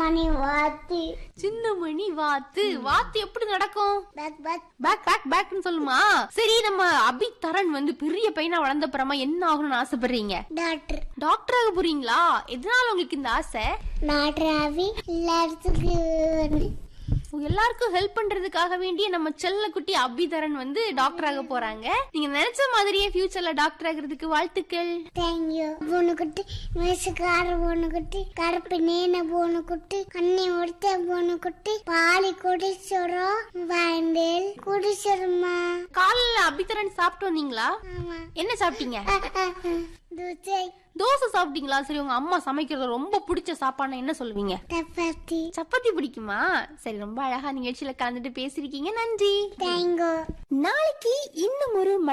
மணி வாத்தி சின்னமணி வாத்து வாத்து எப்படி நடக்கும் பக் பக் பேக் பேக் பேக்னு சொல்லுமா சரி நம்ம அபி தரன் வந்து பெரிய பையனா வளர்ந்த அப்புறமா என்ன ஆகணும்னு ஆசைப்படுறீங்க டாக்டர் டாக்டர் ஆக போறீங்களா எதனால உங்களுக்கு இந்த ஆசை டாக்டர் ஆகி எல்லாத்துக்கும் எல்லாருக்கும் ஹெல்ப் பண்றதுக்காக வேண்டிய நம்ம செல்ல குட்டி அபிதரன் வந்து டாக்டர் ஆக போறாங்க நீங்க நினைச்ச மாதிரியே ஃபியூச்சர்ல டாக்டர் ஆகிறதுக்கு வாழ்த்துக்கள் தேங்க்யூ பூனைக்குட்டி மேசுக்கார பூனைக்குட்டி கருப்பு நீன பூனைக்குட்டி கண்ணி உடுத்த பூனைக்குட்டி பாலி குடிச்சிடும் வாழ்ந்தேல் குடிச்சிருமா காலைல அபிதரன் சாப்பிட்டு வந்தீங்களா ஆமா என்ன சாப்பிட்டீங்க தூச்சை தோசை சாப்பிட்டீங்களா சரி உங்க அம்மா சமைக்கிறது ரொம்ப பிடிச்ச சாப்பாடுனா என்ன சொல்லுவீங்க சப்பாத்தி சப்பாத்தி பிடிக்குமா சரி ரொம்ப அழகா நிகழ்ச்சியில கலந்துட்டு பேசிருக்கீங்க நன்றி தேங்க்யூ நாளைக்கு இன்னும் ஒரு